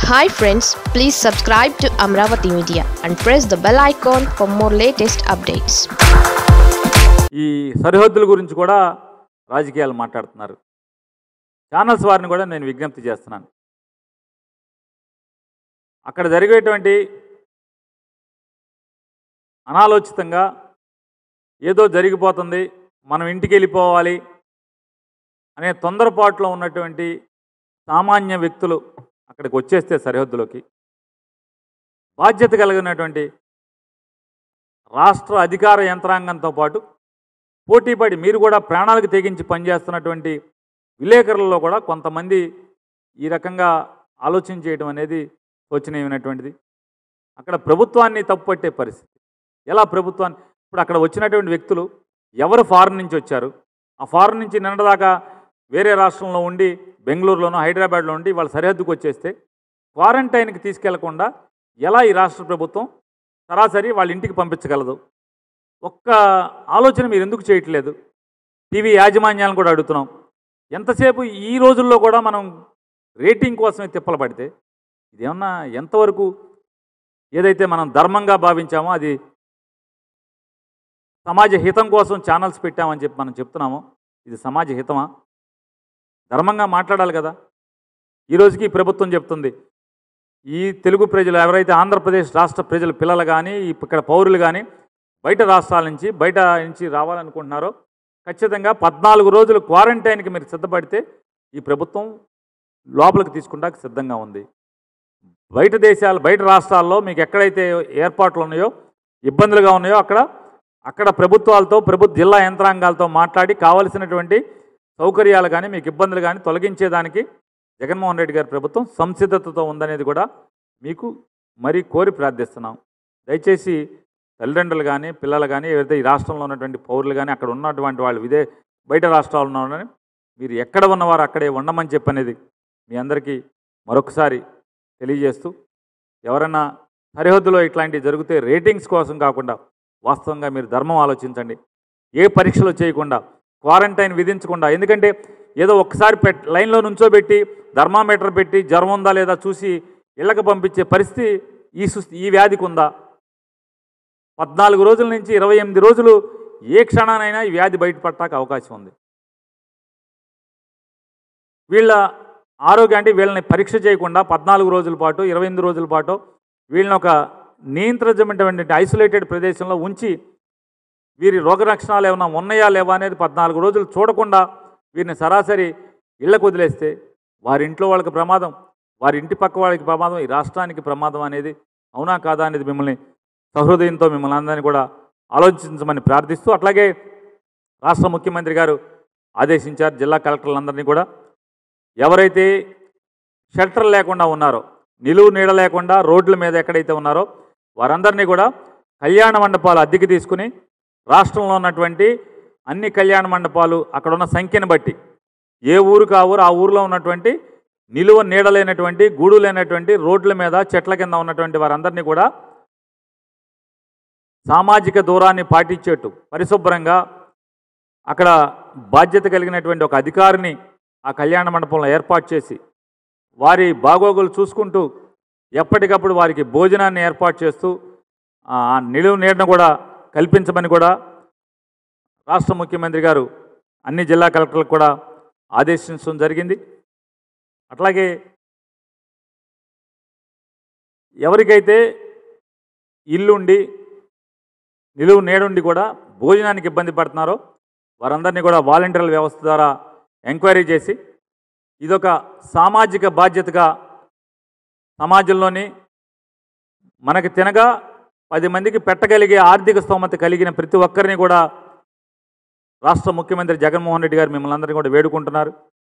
hi friends please subscribe to Amaravati media and press the bell icon for more latest updates ఈ సరిహద్దుల గురించి కూడా రాజకీయాలు మాట్లాడుతున్నారు ఛానల్స్ వారిని కూడా నేను విజ్ఞప్తి చేస్తున్నాను అక్కడ జరిగేటువంటి అనాలోచితంగా ఏదో జరిగిపోతుంది మనం ఇంటికి వెళ్ళిపోవాలి అనే తొందరపాటులో ఉన్నటువంటి సామాన్య వ్యక్తులు అక్కడికి వచ్చేస్తే సరిహద్దులోకి బాధ్యత కలిగినటువంటి రాష్ట్ర అధికార యంత్రాంగంతో పాటు పోటీపడి మీరు కూడా ప్రాణాలకు తెగించి పనిచేస్తున్నటువంటి విలేకరులలో కూడా కొంతమంది ఈ రకంగా ఆలోచన చేయడం అనేది శోచనీయమైనటువంటిది అక్కడ ప్రభుత్వాన్ని తప్పుపట్టే పరిస్థితి ఎలా ప్రభుత్వాన్ని ఇప్పుడు అక్కడ వచ్చినటువంటి వ్యక్తులు ఎవరు ఫారెన్ నుంచి వచ్చారు ఆ ఫారెన్ నుంచి నిన్నదాకా వేరే రాష్ట్రంలో ఉండి బెంగళూరులోనో హైదరాబాద్లో ఉండి వాళ్ళ సరిహద్దుకు వచ్చేస్తే క్వారంటైన్కి తీసుకెళ్లకుండా ఎలా ఈ రాష్ట్ర ప్రభుత్వం సరాసరి వాళ్ళ ఇంటికి పంపించగలదు ఒక్క ఆలోచన మీరు ఎందుకు చేయట్లేదు టీవీ యాజమాన్యాలను కూడా అడుగుతున్నాం ఎంతసేపు ఈ రోజుల్లో కూడా మనం రేటింగ్ కోసమే తిప్పలు పడితే ఇదేమన్నా ఎంతవరకు ఏదైతే మనం ధర్మంగా భావించామో అది సమాజ హితం కోసం ఛానల్స్ పెట్టామని చెప్పి మనం చెప్తున్నామో ఇది సమాజ హితమా ధర్మంగా మాట్లాడాలి కదా ఈ రోజుకి ఈ ప్రభుత్వం చెప్తుంది ఈ తెలుగు ప్రజలు ఎవరైతే ఆంధ్రప్రదేశ్ రాష్ట్ర ప్రజల పిల్లలు కానీ ఇక్కడ పౌరులు కానీ బయట రాష్ట్రాల నుంచి బయట నుంచి రావాలనుకుంటున్నారో ఖచ్చితంగా పద్నాలుగు రోజులు క్వారంటైన్కి మీరు సిద్ధపడితే ఈ ప్రభుత్వం లోపలికి తీసుకుంటానికి సిద్ధంగా ఉంది బయట దేశాలు బయట రాష్ట్రాల్లో మీకు ఎక్కడైతే ఏర్పాట్లు ఉన్నాయో ఇబ్బందులుగా ఉన్నాయో అక్కడ అక్కడ ప్రభుత్వాలతో ప్రభుత్వ జిల్లా యంత్రాంగాలతో మాట్లాడి కావలసినటువంటి సౌకర్యాలు కానీ మీకు ఇబ్బందులు కానీ తొలగించేదానికి జగన్మోహన్ రెడ్డి గారి ప్రభుత్వం సంసిద్ధతతో ఉందనేది కూడా మీకు మరీ కోరి ప్రార్థిస్తున్నాం దయచేసి తల్లిదండ్రులు కానీ పిల్లలు కానీ ఏదైతే ఈ రాష్ట్రంలో ఉన్నటువంటి పౌరులు కానీ అక్కడ ఉన్నటువంటి వాళ్ళు ఇదే బయట రాష్ట్రాల్లో ఉన్నారని మీరు ఎక్కడ ఉన్నవారు అక్కడే ఉండమని చెప్పనేది మీ అందరికీ మరొకసారి తెలియజేస్తూ ఎవరైనా సరిహద్దులో ఇట్లాంటివి జరిగితే రేటింగ్స్ కోసం కాకుండా వాస్తవంగా మీరు ధర్మం ఆలోచించండి ఏ పరీక్షలు చేయకుండా క్వారంటైన్ విధించకుండా ఎందుకంటే ఏదో ఒక్కసారి పెట్ లైన్లో నుంచోబెట్టి థర్మామీటర్ పెట్టి జ్వరం ఉందా లేదా చూసి ఇళ్ళకి పంపించే పరిస్థితి ఈ సుస్థి ఈ వ్యాధికి ఉందా పద్నాలుగు రోజుల నుంచి ఇరవై ఎనిమిది రోజులు ఏ క్షణానైనా ఈ వ్యాధి బయటపడటానికి అవకాశం ఉంది వీళ్ళ ఆరోగ్యం అంటే వీళ్ళని పరీక్ష చేయకుండా పద్నాలుగు రోజుల పాటు ఇరవై ఎనిమిది రోజుల పాటు వీళ్ళని ఒక నియంత్రించమైనటువంటి ఐసోలేటెడ్ ప్రదేశంలో ఉంచి వీరి రోగ లక్షణాలు ఏమైనా ఉన్నాయా లేవా అనేది పద్నాలుగు రోజులు చూడకుండా వీరిని సరాసరి ఇళ్ళకు వదిలేస్తే వారి ఇంట్లో వాళ్ళకి ప్రమాదం వారి ఇంటి పక్క వాళ్ళకి ప్రమాదం ఈ రాష్ట్రానికి ప్రమాదం అనేది అవునా కాదా అనేది మిమ్మల్ని సహృదయంతో మిమ్మల్ని అందరినీ కూడా ఆలోచించమని ప్రార్థిస్తూ అట్లాగే రాష్ట్ర ముఖ్యమంత్రి గారు ఆదేశించారు జిల్లా కలెక్టర్లందరినీ కూడా ఎవరైతే షెల్టర్ లేకుండా ఉన్నారో నిలువు నీడ లేకుండా రోడ్ల మీద ఎక్కడైతే ఉన్నారో వారందరినీ కూడా కళ్యాణ మండపాలు అద్దెకి తీసుకుని రాష్ట్రంలో ఉన్నటువంటి అన్ని కళ్యాణ మండపాలు అక్కడ ఉన్న సంఖ్యను బట్టి ఏ ఊరు ఆ ఊరు ఆ ఊరిలో ఉన్నటువంటి నిలువ నీడ లేనటువంటి గూడు లేనటువంటి రోడ్ల మీద చెట్ల కింద ఉన్నటువంటి వారందరినీ కూడా సామాజిక దూరాన్ని పాటించేట్టు పరిశుభ్రంగా అక్కడ బాధ్యత కలిగినటువంటి ఒక అధికారిని ఆ కళ్యాణ మండపంలో ఏర్పాటు చేసి వారి బాగోగులు చూసుకుంటూ ఎప్పటికప్పుడు వారికి భోజనాన్ని ఏర్పాటు చేస్తూ ఆ నిలువు నీడను కూడా కల్పించమని కూడా రాష్ట్ర ముఖ్యమంత్రి గారు అన్ని జిల్లా కలెక్టర్లకు కూడా ఆదేశించడం జరిగింది అట్లాగే ఎవరికైతే ఇల్లుండి నిలువు నేడుండి కూడా భోజనానికి ఇబ్బంది పడుతున్నారో వారందరినీ కూడా వాలంటీర్ల వ్యవస్థ ద్వారా ఎంక్వైరీ చేసి ఇదొక సామాజిక బాధ్యతగా సమాజంలోని మనకి తినగా పది మందికి పెట్టగలిగే ఆర్థిక స్తోమత కలిగిన ప్రతి ఒక్కరిని కూడా రాష్ట్ర ముఖ్యమంత్రి జగన్మోహన్ రెడ్డి గారు మిమ్మల్ని అందరినీ కూడా వేడుకుంటున్నారు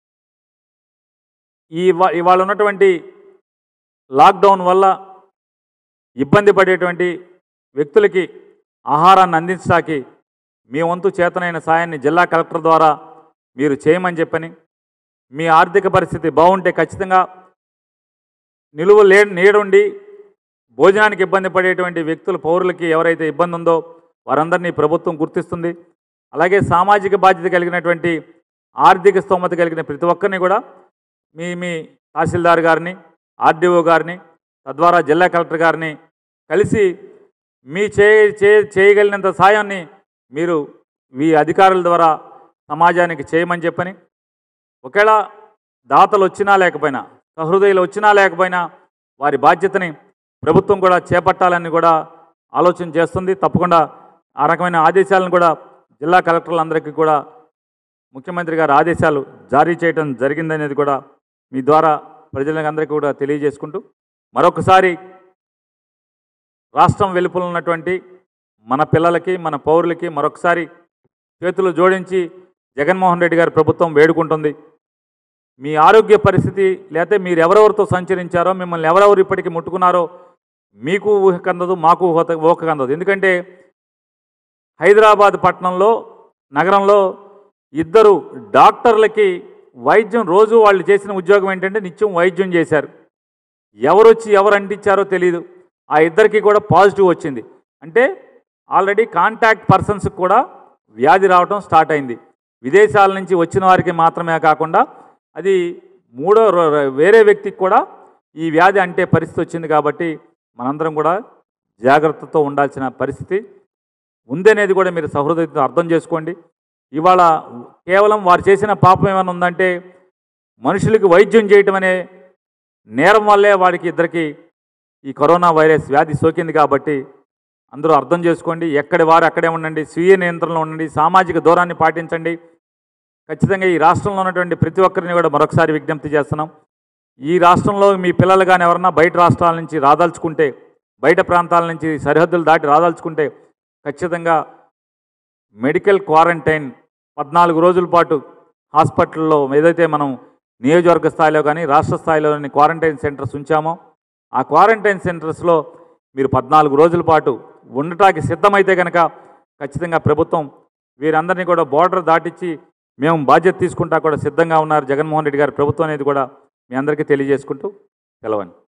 ఈ వా- ఇవాళ ఉన్నటువంటి లాక్డౌన్ వల్ల ఇబ్బంది పడేటువంటి వ్యక్తులకి ఆహారాన్ని అందించడానికి మీ వంతు చేతనైన సాయాన్ని జిల్లా కలెక్టర్ ద్వారా మీరు చేయమని చెప్పని మీ ఆర్థిక పరిస్థితి బాగుంటే ఖచ్చితంగా నిలువ లే నీడుండి భోజనానికి ఇబ్బంది పడేటువంటి వ్యక్తులు పౌరులకి ఎవరైతే ఇబ్బంది ఉందో వారందరినీ ప్రభుత్వం గుర్తిస్తుంది అలాగే సామాజిక బాధ్యత కలిగినటువంటి ఆర్థిక స్తోమత కలిగిన ప్రతి ఒక్కరిని కూడా మీ మీ తహసీల్దార్ గారిని ఆర్డీఓ గారిని తద్వారా జిల్లా కలెక్టర్ గారిని కలిసి మీ చే చే- చేయగలిగినంత సాయాన్ని మీరు మీ అధికారుల ద్వారా సమాజానికి చేయమని చెప్పని ఒకవేళ దాతలు వచ్చినా లేకపోయినా సహృదయులు వచ్చినా లేకపోయినా వారి బాధ్యతని ప్రభుత్వం కూడా చేపట్టాలని కూడా ఆలోచన చేస్తుంది తప్పకుండా ఆ రకమైన ఆదేశాలను కూడా జిల్లా కలెక్టర్లందరికీ కూడా ముఖ్యమంత్రి గారి ఆదేశాలు జారీ చేయడం జరిగిందనేది కూడా మీ ద్వారా ప్రజలందరికీ కూడా తెలియజేసుకుంటూ మరొకసారి రాష్ట్రం వెలుపల ఉన్నటువంటి మన పిల్లలకి మన పౌరులకి మరొకసారి చేతులు జోడించి జగన్మోహన్ రెడ్డి గారి ప్రభుత్వం వేడుకుంటుంది మీ ఆరోగ్య పరిస్థితి లేకపోతే మీరు ఎవరెవరితో సంచరించారో మిమ్మల్ని ఎవరెవరు ఇప్పటికీ ముట్టుకున్నారో మీకు ఊహ కందదు మాకు ఊహ ఊహ కందదు ఎందుకంటే హైదరాబాద్ పట్టణంలో నగరంలో ఇద్దరు డాక్టర్లకి వైద్యం రోజు వాళ్ళు చేసిన ఉద్యోగం ఏంటంటే నిత్యం వైద్యం చేశారు ఎవరు వచ్చి ఎవరు అంటించారో తెలియదు ఆ ఇద్దరికి కూడా పాజిటివ్ వచ్చింది అంటే ఆల్రెడీ కాంటాక్ట్ పర్సన్స్కి కూడా వ్యాధి రావడం స్టార్ట్ అయింది విదేశాల నుంచి వచ్చిన వారికి మాత్రమే కాకుండా అది మూడో రో- రో- వేరే వ్యక్తికి కూడా ఈ వ్యాధి అంటే పరిస్థితి వచ్చింది కాబట్టి మనందరం కూడా జాగ్రత్తతో ఉండాల్సిన పరిస్థితి ఉందనేది కూడా మీరు సహృదయంతో అర్థం చేసుకోండి ఇవాళ కేవలం వారు చేసిన పాపం ఏమైనా ఉందంటే మనుషులకి వైద్యం చేయటం అనే నేరం వల్లే వాడికి ఇద్దరికి ఈ కరోనా వైరస్ వ్యాధి సోకింది కాబట్టి అందరూ అర్థం చేసుకోండి ఎక్కడి వారు అక్కడే ఉండండి స్వీయ నియంత్రణలో ఉండండి సామాజిక దూరాన్ని పాటించండి ఖచ్చితంగా ఈ రాష్ట్రంలో ఉన్నటువంటి ప్రతి ఒక్కరిని కూడా మరొకసారి విజ్ఞప్తి చేస్తున్నాం ఈ రాష్ట్రంలో మీ పిల్లలు కానీ ఎవరన్నా బయట రాష్ట్రాల నుంచి రాదలుచుకుంటే బయట ప్రాంతాల నుంచి సరిహద్దులు దాటి రాదలుచుకుంటే ఖచ్చితంగా మెడికల్ క్వారంటైన్ పద్నాలుగు రోజుల పాటు హాస్పిటల్లో ఏదైతే మనం నియోజకవర్గ స్థాయిలో కానీ రాష్ట్ర స్థాయిలోని క్వారంటైన్ సెంటర్స్ ఉంచామో ఆ క్వారంటైన్ సెంటర్స్లో మీరు పద్నాలుగు రోజుల పాటు ఉండటానికి సిద్ధమైతే కనుక ఖచ్చితంగా ప్రభుత్వం వీరందరినీ కూడా బోర్డర్ దాటించి మేము బాధ్యత తీసుకుంటా కూడా సిద్ధంగా ఉన్నారు జగన్మోహన్ రెడ్డి గారి ప్రభుత్వం అనేది కూడా మీ అందరికీ తెలియజేసుకుంటూ సెలవండి